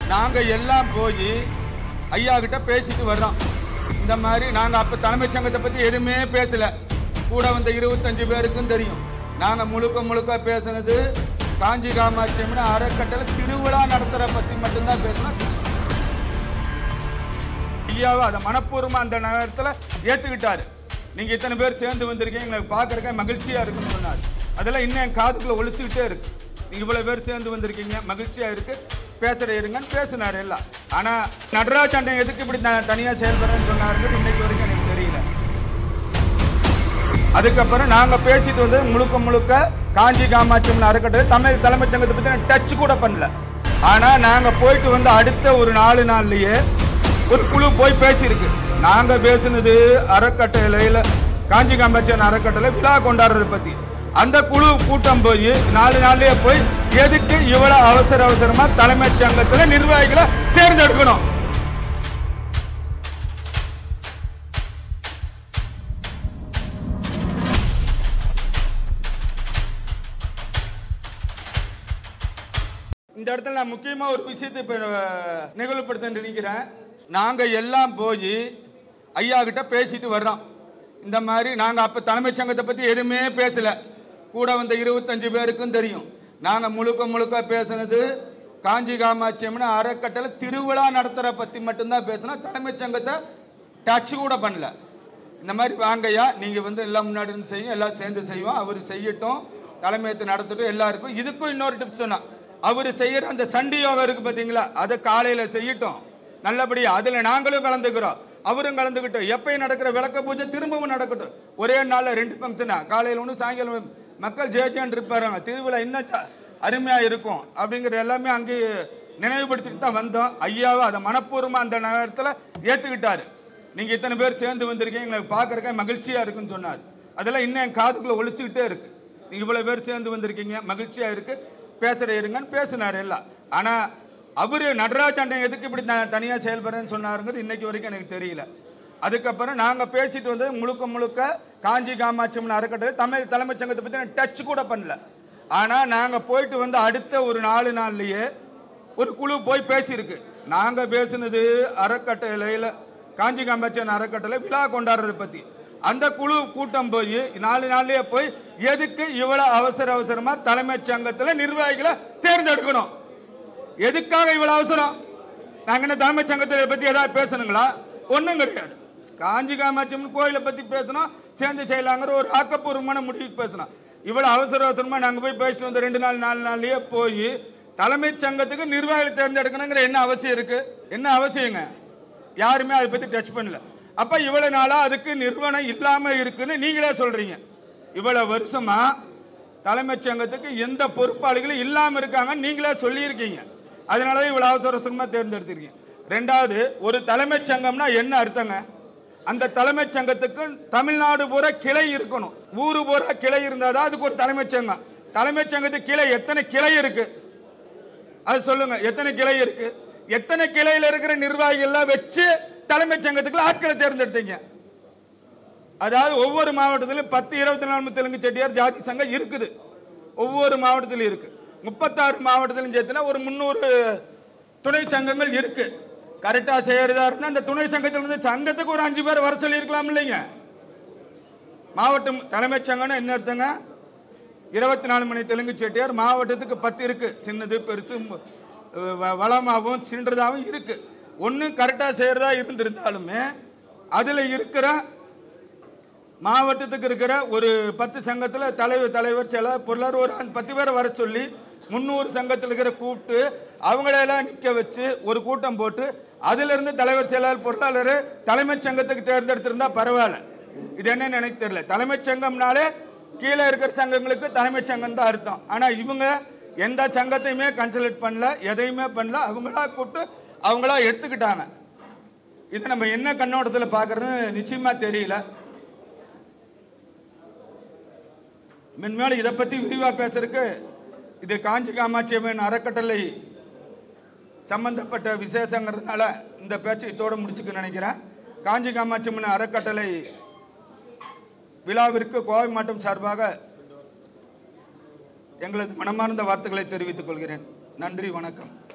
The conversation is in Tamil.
நாங்க எல்லாம் போய் ஐயா கிட்ட பேசிட்டு வர்றோம் இந்த மாதிரி நாங்க அப்ப தலைமைச் சங்கத்தை பத்தி எதுவுமே பேசல கூட வந்த இருபத்தஞ்சு பேருக்கும் தெரியும் நாங்க முழுக்க முழுக்க பேசுனது காஞ்சி காமாட்சி அம்மன் அறக்கட்டளை திருவிழா நடத்துற பத்தி மட்டும்தான் பேசணும் ஐயாவை அதை மனப்பூர்வமா அந்த நேரத்துல ஏத்துக்கிட்டாரு நீங்க இத்தனை பேர் சேர்ந்து வந்திருக்கீங்க எனக்கு பார்க்கறக்க மகிழ்ச்சியா இருக்குன்னு சொன்னார் அதெல்லாம் இன்னும் என் காதுக்குள்ள ஒழிச்சுக்கிட்டே இருக்கு நீங்க இவ்வளவு பேர் சேர்ந்து வந்திருக்கீங்க மகிழ்ச்சியா இருக்கு பேசுற இருங்கன்னு பேசினாரு எல்லாம் ஆனா நடராஜ் அண்ணன் எதுக்கு இப்படி நான் தனியா செயல்படுறேன்னு சொன்னாருன்னு இன்னைக்கு வரைக்கும் எனக்கு தெரியல அதுக்கப்புறம் நாங்க பேசிட்டு வந்து முழுக்க முழுக்க காஞ்சி காமாட்சி அம்மன் அறக்கட்டளை தமிழ் தலைமைச் சங்கத்தை பத்தி நான் டச் கூட பண்ணல ஆனா நாங்க போயிட்டு வந்து அடுத்த ஒரு நாலு நாள்லயே ஒரு குழு போய் பேசியிருக்கு நாங்க பேசுனது அறக்கட்டளையில காஞ்சி காமாட்சி அம்மன் அறக்கட்டளை விழா கொண்டாடுறதை பத்தி அந்த குழு கூட்டம் போய் நாலு நாள்லயே போய் எதுக்கு இவ்வளவு அவசர அவசரமா தலைமைச் சங்கத்துல நிர்வாகிகளை தேர்ந்தெடுக்கணும் இந்த இடத்துல நான் முக்கியமா ஒரு விஷயத்தை இப்ப அஹ், நிகழ்வுபடுத்த நினைக்கிறேன் நாங்க எல்லாம் போய் ஐயா கிட்ட பேசிட்டு வர்றோம் இந்த மாதிரி நாங்க அப்ப தலைமைச் சங்கத்தை பத்தி எதுவுமே பேசல கூட வந்த இருபத்தஞ்சு பேருக்கும் தெரியும் நாங்க முழுக்க முழுக்க பேசுனது காஞ்சி காமாட்சி அம்மன் அறக்கட்டளை திருவிழா நடத்துற பத்தி மட்டும்தான் பேசினோம் தலைமைச் சங்கத்தை டச் கூட பண்ணல இந்த மாதிரி வாங்கய்யா நீங்க வந்து எல்லாம் முன்னாடி இருந்து செய்யுங்க எல்லாம் சேர்ந்து செய்வோம் அவர் செய்யட்டும் தலைமையத்தை நடத்தட்டும் எல்லாருக்கும் இதுக்கும் இன்னொரு டிப்ஸ் சொன்னா அவர் செய்யற அந்த சண்டி யோகம் இருக்கு பாத்தீங்களா அதை காலையில செய்யட்டும் நல்லபடியா அதுல நாங்களும் கலந்துக்கிறோம் அவரும் கலந்துக்கிட்டோம் எப்பயும் நடக்கிற விளக்க பூஜை திரும்பவும் நடக்கட்டும் ஒரே நாள்ல ரெண்டு ஃபங்க்ஷனா காலையில ஒன்று சாயங்காலம் ஒண்ணு. மக்கள் ஜெயஜான் இருப்பாருங்க திருவிழா இன்னும் ச- அருமையா இருக்கும் அப்படிங்கிற எல்லாமே அங்கே நினைவுபடுத்திட்டு தான் வந்தோம் ஐயாவை அதை மனப்பூர்வமா அந்த நேரத்துல ஏத்துக்கிட்டாரு நீங்க இத்தனை பேர் சேர்ந்து வந்திருக்கீங்க எனக்கு பார்க்கறக்க மகிழ்ச்சியா இருக்குன்னு சொன்னார் அதெல்லாம் இன்னும் என் காதுக்குள்ள ஒழிச்சுக்கிட்டே இருக்கு நீங்க இவ்வளவு பேர் சேர்ந்து வந்திருக்கீங்க மகிழ்ச்சியா இருக்கு பேசுற இருங்கன்னு பேசினார் எல்லாம் ஆனா அவரு நடராஜ் அண்ணன் எதுக்கு இப்படி நான் தனியா செயல்படுறேன்னு சொன்னாருங்கிறது இன்னைக்கு வரைக்கும் எனக்கு தெரியல அதுக்கப்புறம் நாங்க பேசிட்டு வந்து முழுக்க முழுக்க காஞ்சி காமாட்சி அம்மன் அறக்கட்டளை தமிழ் தலைமைச் சங்கத்தை பத்தி நான் டச் கூட பண்ணல ஆனா நாங்க போயிட்டு வந்து அடுத்த ஒரு நாலு நாள்லயே ஒரு குழு போய் பேசியிருக்கு நாங்க பேசுனது அறக்கட்டளையில காஞ்சி காமாட்சியன் அறக்கட்டளை விழா கொண்டாடுறதை பத்தி அந்த குழு கூட்டம் போய் நாலு நாள்லயே போய் எதுக்கு இவ்வளவு அவசர அவசரமா தலைமைச் சங்கத்துல நிர்வாகிகளை தேர்ந்தெடுக்கணும் எதுக்காக இவ்வளவு அவசரம் நாங்க என்ன தலைமைச் சங்கத்தை பத்தி ஏதாவது பேசணுங்களா ஒண்ணும் கிடையாது காஞ்சி காமாட்சி அம்மன் கோயிலை பத்தி பேசணும் சேர்ந்து செய்யலாங்கிற ஒரு ஆக்கப்பூர்வமான முடிவுக்கு பேசணும் இவ்வளவு அவசர அவசரமா நாங்க போய் பேசிட்டு வந்த ரெண்டு நாள் நாலு நாள்லயே போய் தலைமைச் சங்கத்துக்கு நிர்வாகிகளை தேர்ந்தெடுக்கணுங்கிற என்ன அவசியம் இருக்கு என்ன அவசியங்க யாருமே அதை பத்தி டச் பண்ணல அப்ப இவ்வளவு நாளா அதுக்கு நிறுவனம் இல்லாம இருக்குன்னு நீங்களே சொல்றீங்க இவ்வளவு வருஷமா தலைமைச் சங்கத்துக்கு எந்த பொறுப்பாளிகளும் இல்லாம இருக்காங்க நீங்களே சொல்லியிருக்கீங்க அதனால தான் இவ்வளவு அவசர அவசரமா தேர்ந்தெடுத்திருக்கீங்க ரெண்டாவது ஒரு தலைமைச் சங்கம்னா என்ன அர்த்தங்க அந்த தலைமைச் சங்கத்துக்கு தமிழ்நாடு பூரா கிளை இருக்கணும் ஊரு பூரா கிளை இருந்தாதான் அதுக்கு ஒரு தலைமைச் சங்கம் தலைமைச் சங்கத்துக்கு கிளை எத்தனை கிளை இருக்கு அது சொல்லுங்க எத்தனை கிளை இருக்கு எத்தனை கிளையில இருக்கிற நிர்வாகிகள்லாம் வச்சு தலைமைச் சங்கத்துக்குள்ள ஆட்களை தேர்ந்தெடுத்தீங்க அதாவது ஒவ்வொரு மாவட்டத்திலும் பத்து இருபத்தி நாலு தெலுங்கு செட்டியார் ஜாதி சங்கம் இருக்குது ஒவ்வொரு மாவட்டத்திலும் இருக்கு முப்பத்தாறு மாவட்டத்திலும் சேர்த்துனா ஒரு முந்நூறு துணை சங்கங்கள் இருக்கு கரெக்டா செய்யறதா இருந்தா அந்த துணை சங்கத்துல இருந்து சங்கத்துக்கு ஒரு அஞ்சு பேர் வர சொல்லியிருக்கலாம் இல்லைங்க மாவட்டம் தலைமைச் சங்கம்னா என்ன அர்த்தங்க இருபத்தி நாலு மணி தெலுங்கு செட்டியார் மாவட்டத்துக்கு பத்து இருக்கு சின்னது பெருசு மு- வ- வளமாகவும் சின்னதாகவும் இருக்கு ஒன்றும் கரெக்டாக செய்கிறதா இருந்திருந்தாலுமே அதில் இருக்கிற மாவட்டத்துக்கு இருக்கிற ஒரு பத்து சங்கத்தில் தலைவர் தலைவர் செயலர் பொருளாளர் ஒரு அந்த பத்து பேரை வர சொல்லி முந்நூறு சங்கத்தில் இருக்கிற கூப்பிட்டு அவங்களெல்லாம் நிற்க வச்சு ஒரு கூட்டம் போட்டு அதிலிருந்து தலைவர் செயலாளர் பொருளாளர் தலைமைச் சங்கத்துக்கு தேர்ந்தெடுத்திருந்தா பரவாயில்ல இது என்னன்னு எனக்கு தெரியல தலைமைச் சங்கம்னாலே கீழே இருக்கிற சங்கங்களுக்கு தலைமைச் சங்கம் தான் அர்த்தம் ஆனால் இவங்க எந்த சங்கத்தையுமே கன்சல்ட் பண்ணல எதையுமே பண்ணல அவங்களா கூப்பிட்டு அவங்களா எடுத்துக்கிட்டாங்க இது நம்ம என்ன கண்ணோட்டத்தில் பார்க்கறதுன்னு நிச்சயமா தெரியல மென்மேலும் இதை பற்றி விரிவாக பேசுறதுக்கு இது காஞ்சி காமாட்சி அம்மன் அறக்கட்டளை சம்பந்தப்பட்ட விசேஷங்கிறதுனால இந்த பேச்சை இதோட முடிச்சுக்க நினைக்கிறேன் காஞ்சி காமாட்சி அம்மன் அறக்கட்டளை விழாவிற்கு கோவை மாவட்டம் சார்பாக எங்களது மனமார்ந்த வார்த்தைகளை தெரிவித்துக் கொள்கிறேன் நன்றி வணக்கம்